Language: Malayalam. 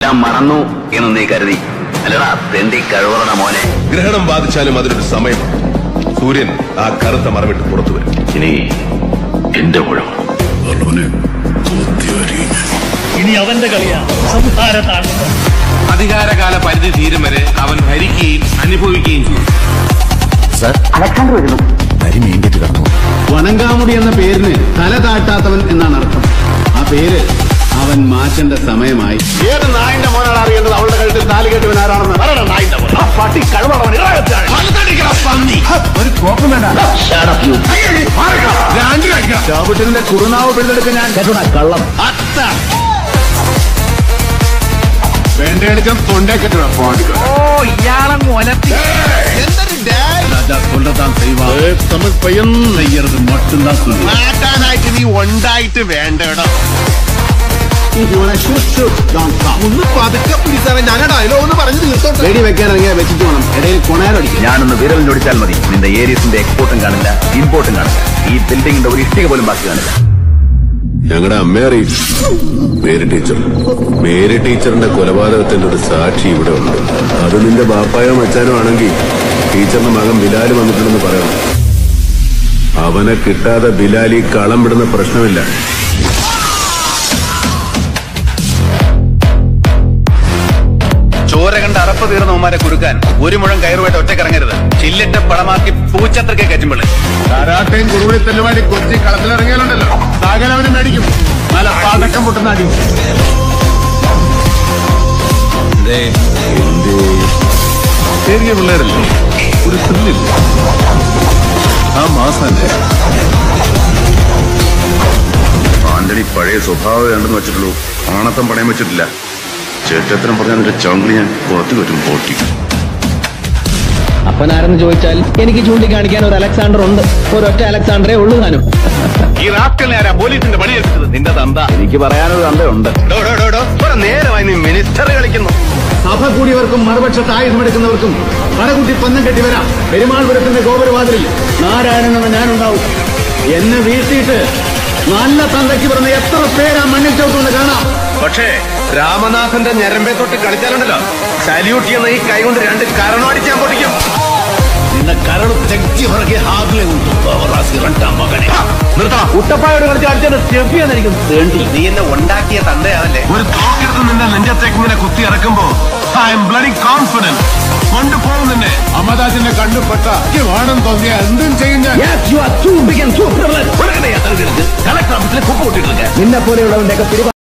ഞാൻ മറന്നു എന്ന് നീ കരുതി അല്ലടാ തെണ്ടി കഴിവറട മോനെ ഗ്രഹണം ബാധിച്ചാലും അതിനൊരു സമയം സൂര്യൻ ആ കറുത്ത മറവിട്ട് പുറത്തു വരും ഇനി എന്റെ മുഴമാണ് ഇനി അവന്റെ കളിയാണ് സംഹാര താണ്ഡവം അധികാരകാല പരിധി തീരും വരെ അവൻ ഭരിക്കുകയും അനുഭവിക്കുകയും ചെയ്യും വണങ്കാമുടി എന്ന പേരിന് തല താട്ടാത്തവൻ എന്നാണ് അർത്ഥം ആ പേര് അവൻ മാറ്റേണ്ട സമയമായി ഏത് നായിന്റെ മോനാണ് അറിയേണ്ടത് അവളുടെ കഴുത്തിൽ താലി കെട്ടുവൻ ആരാണെന്ന് പറയണം നായിന്റെ മോൻ. ആ പട്ടി കഴിവറവൻ ഒരു കോപ്പം വേണ്ട ചാവുട്ടിന്റെ കുറുനാവ് പിഴുതെടുക്കാൻ ഞാൻ കള്ളം അത്ത വേണ്ടടിച്ചാൽ തൊണ്ടേ കെട്ടണം മാറ്റാനായിട്ട് നീ ഉണ്ടായിട്ട് വേണ്ടടോ ഒന്ന് പതുക്കെ പിടിച്ചാൽ ഞാനടാ അതിലോ ഒന്ന് പറഞ്ഞു തീർത്തോട്ടെ വെടി വെക്കാൻ ഇറങ്ങിയ വെച്ചിട്ട് വേണം ഇടയിൽ കൊണയാറടിക്കും ഞാനൊന്ന് വിരൽ ഞൊടിച്ചാൽ മതി നിന്റെ ഏരിയസിന്റെ എക്സ്പോർട്ടും കാണില്ല ഇമ്പോർട്ടും കാണില്ല ഈ ബിൽഡിംഗിന്റെ ഒരു ഇഷ്ടിക പോലും ബാക്കി കാണില്ല ഞങ്ങളുടെ അമ്മയറി മേരി ടീച്ചർ മേരി ടീച്ചറിന്റെ കൊലപാതകത്തിന്റെ ഒരു സാക്ഷി ഇവിടെ ഉണ്ട് അത് നിന്റെ ബാപ്പായോ മച്ചാനോ ആണെങ്കിൽ ടീച്ചറിന്റെ മകൻ ബിലാല് വന്നിട്ടുണ്ടെന്ന് പറയണം അവനെ കിട്ടാതെ ബിലാലി കളം വിടുന്ന പ്രശ്നമില്ല ചോര കണ്ട് അറപ്പ് തീർന്നവന്മാരെ കുറുക്കാൻ ഒരു മുഴം കയറുമായിട്ട് ഒറ്റക്കിറങ്ങരുത് ചില്ലിട്ട പടമാക്കി പൂച്ചത്രക്കെ കയറ്റുമ്പോൾ കാരാട്ടയും കുറുവിളി തെല്ലുമാടി കൊച്ചി കളത്തിലിറങ്ങിയാലുണ്ടല്ലോ സകലവനും മേടിക്കും നല്ല പതക്കം പൊട്ടുന്ന അടി ചെറിയ പിള്ളേരല്ലേ ഒരു ത്രില്ലില്ല ആ മാസല്ലേ ആന്റണി പഴയ സ്വഭാവം ഉണ്ടെന്ന് വെച്ചിട്ടുള്ളൂ ആണത്തം പണയം വെച്ചിട്ടില്ല ചേട്ടത്തിനും പറഞ്ഞ നിന്റെ ചങ്കിളി ഞാൻ പുറത്തു പറ്റും പോട്ടി അപ്പനാരെന്ന് ചോദിച്ചാൽ എനിക്ക് ചൂണ്ടിക്കാണിക്കാൻ ഒരു അലക്സാണ്ടർ ഉണ്ട് ഒരൊറ്റ അലക്സാണ്ടറേ ഉള്ളൂ താനും ഈ റാസ്കലിനെ ആരാ പോലീസിന്റെ പണി എടുത്തത് നിന്റെ തന്ത എനിക്ക് പറയാനൊരു തന്തയുണ്ട് നേരമായി നീ മിനിസ്റ്റർ കളിക്കുന്നു സഭ കൂടിയവർക്കും മറുപക്ഷത്ത് ആയുധമെടുക്കുന്നവർക്കും പടകുട്ടി പന്നം കെട്ടി വരാം പെരുമാൾപുരത്തിന്റെ ഗോപുരവാതിലിൽ നാരായണൻ എന്ന ഞാനുണ്ടാവും എന്നെ വീഴ്ത്തിയിട്ട് നല്ല തന്തയ്ക്ക് പറഞ്ഞ എത്ര പേരാ മണ്ണിൽ ചവിട്ടുകൊണ്ട് കാണാം പക്ഷേ രാമനാഥന്റെ ഞരമ്പെ തൊട്ട് കളിച്ചാലുണ്ടല്ലോ സല്യൂട്ട് ചെയ്യുന്ന ഈ കൈ കൊണ്ട് രണ്ട് കരണമടിച്ചാൻ പൊട്ടിക്കും നിന്നെ കരള് തെറ്റി പുറകെ ഹാഗിലെ മകനെ നിർത്തണം കുട്ടപ്പായോട് കളിച്ച് അടിച്ചത് സ്റ്റെഫിയാന്നിരിക്കും തേണ്ടി നീ എന്നെ ഉണ്ടാക്കിയ തന്തയാണല്ലേ ഒരു തോക്കെടുത്ത് നിന്റെ നെഞ്ചത്തേക്ക് ഇങ്ങനെ കുത്തി ഇറക്കുമ്പോ ഐ എം ബ്ലഡി കോൺഫിഡന്റ് കൊണ്ടുപോകും നിന്നെ അമദാസിന്റെ കണ്ണുപെട്ട വേണം തോന്നിയ എന്തും ചെയ്യും ഞാൻ കളക്ടർ ഓഫീസിലെ കുപ്പ കൂട്ടിട്ട് നിന്നെ പോലെയുള്ളവന്റെ ഒക്കെ